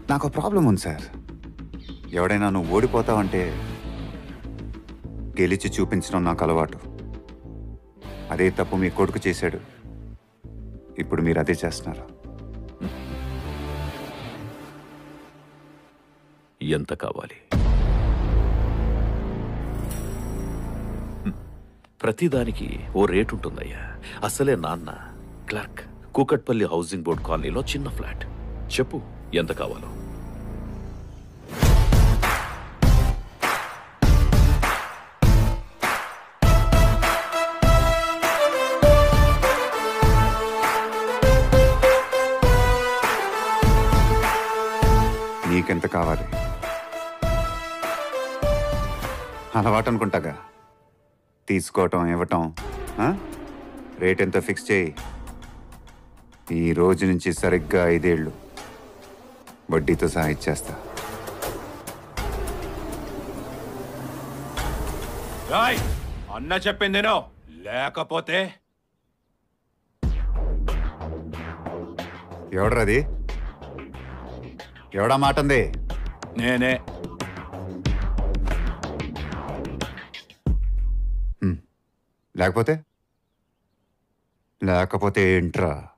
నాకు ప్రాబ్లం ఉంది సార్ ఎవడైనా నువ్వు ఓడిపోతావంటే గెలిచి చూపించడం నాకు అలవాటు అదే తప్పు మీ కొడుకు చేశాడు ఇప్పుడు మీరు అదే చేస్తున్నారు ఎంత కావాలి హ్మ్. ప్రతిదానికి ఓ రేటు ఉంటుందయ్యా అసలే నాన్న క్లర్క్ కూకట్పల్లి హౌసింగ్ బోర్డ్ కాలనీలో చిన్న ఫ్లాట్ చెప్పు ఎంత కావాలో నీకెంత కావాలి అలవాటు అనుకుంటాగా తీసుకోవటం ఇవ్వటం ఆ? రేట్ ఎంత ఫిక్స్ చేయి ఈ రోజు నుంచి సరిగ్గా ఐదేళ్ళు వడ్డీతో సహా ఇచ్చేస్తా రాయ్ అన్న చెప్పిందేనో లేకపోతే ఎవడ్రది ఎవడా మాట ఉంది నేనే లేకపోతే లేకపోతే ఏంట్రా